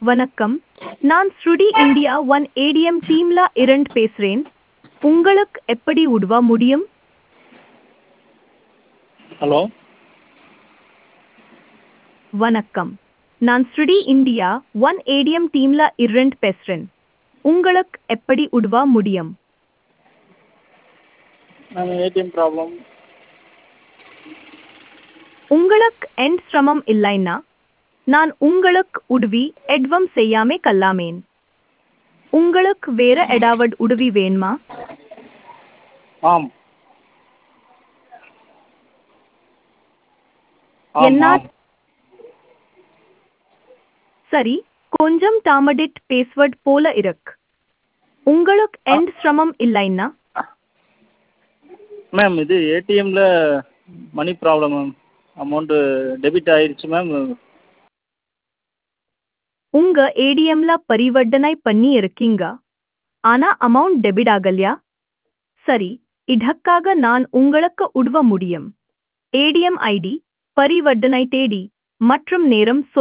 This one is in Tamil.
வணக்கம் நான் ஸ்ருடி இந்தியா ஒன் ஏடிஎம் டீம்ல இருந்து பேசுறேன் உங்களுக்கு எப்படி உதவ முடியும் ஹலோ வணக்கம் நான் ஸ்ருடி இந்தியா ஒன் ஏடிஎம் டீம்ல இருந்து பேசுறேன் உங்களுக்கு எப்படி உதவ முடியும் மேம் ஏடிஎம் ப்ராப்ளம் உங்களுக்கு எந்த சிரமம் இல்லைன்னா நான் உங்களுக்கு உதவி எதுவும் செய்யாம கல்லாமேன் உங்களுக்கு வேற ஏதாவது உதவி வேணுமா ஆம் ஆம், என்ன ஆம். சரி கொஞ்சம் தாமடிட் பேஸ்வேர்ட் போல இருக்கு உங்களுக்கு எந்த சிரமம் இல்லைன்னா மேம் இது ஏடிஎம்ல money problem ma'am amount debit ஆயிடுச்சு மேம் உங்க ஏடிஎம்ல பரிவர்த்தனை பண்ணி இருக்கீங்க ஆனா அமௌண்ட் டெபிட் ஆகலையா சரி இதற்காக நான் உங்களுக்கு உதவ முடியும் ஏடிஎம் ஐடி பரிவர்த்தனை தேதி மற்றும் நேரம்